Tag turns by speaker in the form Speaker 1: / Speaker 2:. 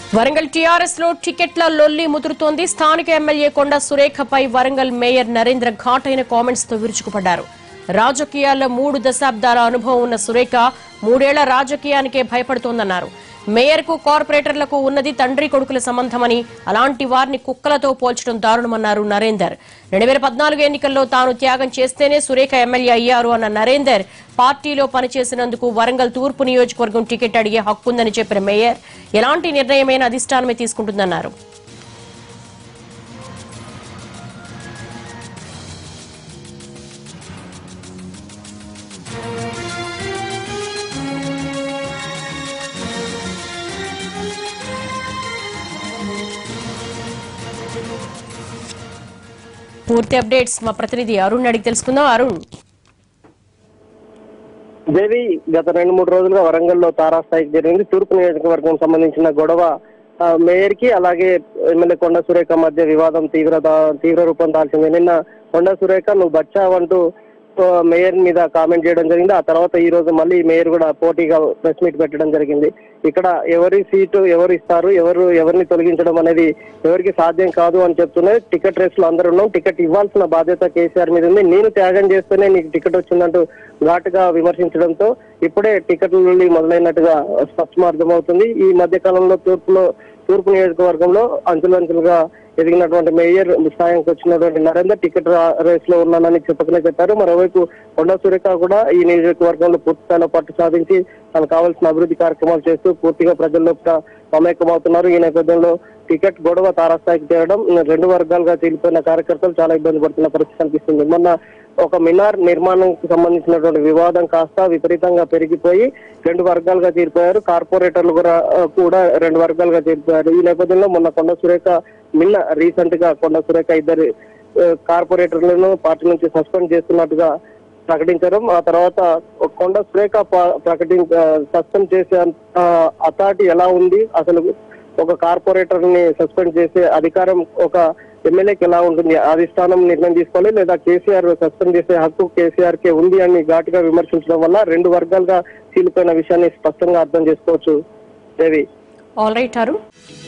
Speaker 1: Warangal TRS లో టికెట్ల లొల్లి ముదురుతోంది స్థానిక ఎమ్మెల్యే కొండ సురేఖపై వరంగల్ మేయర్ నరేంద్ర ఘాటైన కామెంట్స్ తో విరుచుకుపడ్డారు రాజకీయాల్లో మూడు దశాబ్దాల అనుభవం ఉన్న సురేఖ మూడేళ్ల రాజకీయానికే భయపడుతోందన్నారు మేయర్ కు కార్పొరేటర్లకు ఉన్నది తండ్రి కొడుకుల సంబంధమని అలాంటి వారిని కుక్కలతో పోల్చడం దారుణమన్నారు నరేందర్ రెండు వేల పద్నాలుగు ఎన్నికల్లో తాను త్యాగం చేస్తేనే సురేఖ ఎమ్మెల్యే అయ్యారు అన్న నరేందర్ పార్టీలో పనిచేసినందుకు వరంగల్ తూర్పు నియోజకవర్గం టికెట్ అడిగే హక్కుందని చెప్పిన మేయర్ ఎలాంటి నిర్ణయమైన అధిష్టానమే తీసుకుంటుందన్నారు పూర్తి అప్డేట్స్ మా ప్రతినిధి అరుణ్ అడిగి తెలుసుకుందాం అరుణ్
Speaker 2: దేవి గత రెండు మూడు రోజులుగా వరంగల్లో తారాస్థాయికి జరిగింది తూర్పు నియోజకవర్గం సంబంధించిన గొడవ ఆ, మేయర్ కి అలాగే ఎమ్మెల్యే కొండ సురేఖ మధ్య వివాదం తీవ్రత తీవ్ర రూపం దాల్చింది నిన్న కొండ సురేఖ నువ్వు బచ్చావంటూ ఆ, మేయర్ మీద కామెంట్ చేయడం జరిగింది ఆ తర్వాత ఈ రోజు మళ్ళీ మేయర్ కూడా పోటీగా ప్రెస్ మీట్ పెట్టడం జరిగింది ఇక్కడ ఎవరి సీటు ఎవరు ఇస్తారు ఎవరు ఎవరిని తొలగించడం అనేది ఎవరికి సాధ్యం కాదు అని చెప్తున్నది టికెట్ రేస్ లో అందరూ ఉన్నాం టికెట్ ఇవ్వాల్సిన బాధ్యత కేసీఆర్ మీద ఉంది నేను త్యాగం చేస్తేనే నీకు టికెట్ వచ్చిందంటూ ఘాటుగా విమర్శించడంతో ఇప్పుడే టికెట్ల నుండి మొదలైనట్టుగా స్పష్టమార్థం అవుతుంది ఈ మధ్య కాలంలో తూర్పులో తూర్పు నియోజకవర్గంలో అంచులంచులుగా ఎదిగినటువంటి మేయర్ స్థాయికి వచ్చినటువంటి నరేందర్ టికెట్ రేస్ లో ఉన్నానని చెప్పకనే చెప్పారు మరోవైపు కొండ సురేఖ కూడా ఈ నియోజకవర్గంలో పూర్తి స్థాయిలో పట్టు సాధించి తనకు కావాల్సిన అభివృద్ధి కార్యక్రమాలు చేస్తూ పూర్తిగా ప్రజల్లో మమేకమవుతున్నారు ఈ నేపథ్యంలో టికెట్ గొడవ తారాస్థాయికి చేరడం రెండు వర్గాలుగా చీలిపోయిన కార్యకర్తలు చాలా ఇబ్బంది పడుతున్న పరిస్థితి కనిపిస్తుంది మొన్న ఒక మినార్ నిర్మాణంకి సంబంధించినటువంటి వివాదం కాస్త విపరీతంగా పెరిగిపోయి రెండు వర్గాలుగా చేరిపోయారు కార్పొరేటర్లు కూడా ఆ, కూడా రెండు వర్గాలుగా చేరిపోయారు ఈ నేపథ్యంలో మొన్న కొండ సురేఖ నిన్న రీసెంట్ గా కొండ సురేఖ ఇద్దరు ఆ, కార్పొరేటర్లను పార్టీ నుంచి సస్పెండ్ చేస్తున్నట్టుగా ప్రకటించడం ఆ తర్వాత కొండ సురేఖ ప- ప్రకటించ సస్పెండ్ చేసే అథారిటీ ఎలా ఉంది అసలు ఒక కార్పొరేటర్ ని సస్పెండ్ చేసే అధికారం ఒక ఎమ్మెల్యేకి ఎలా ఉంటుంది అధిష్టానం నిర్ణయం తీసుకోవాలి లేదా కేసీఆర్ సస్పెండ్ చేసే హక్కు కేసీఆర్ కే ఉంది అని ఘాటుగా విమర్శించడం వల్ల రెండు వర్గాలుగా చీలిపోయిన విషయాన్ని స్పష్టంగా అర్థం చేసుకోవచ్చు దేవి
Speaker 1: ఆల్ రైట్ అరుణ్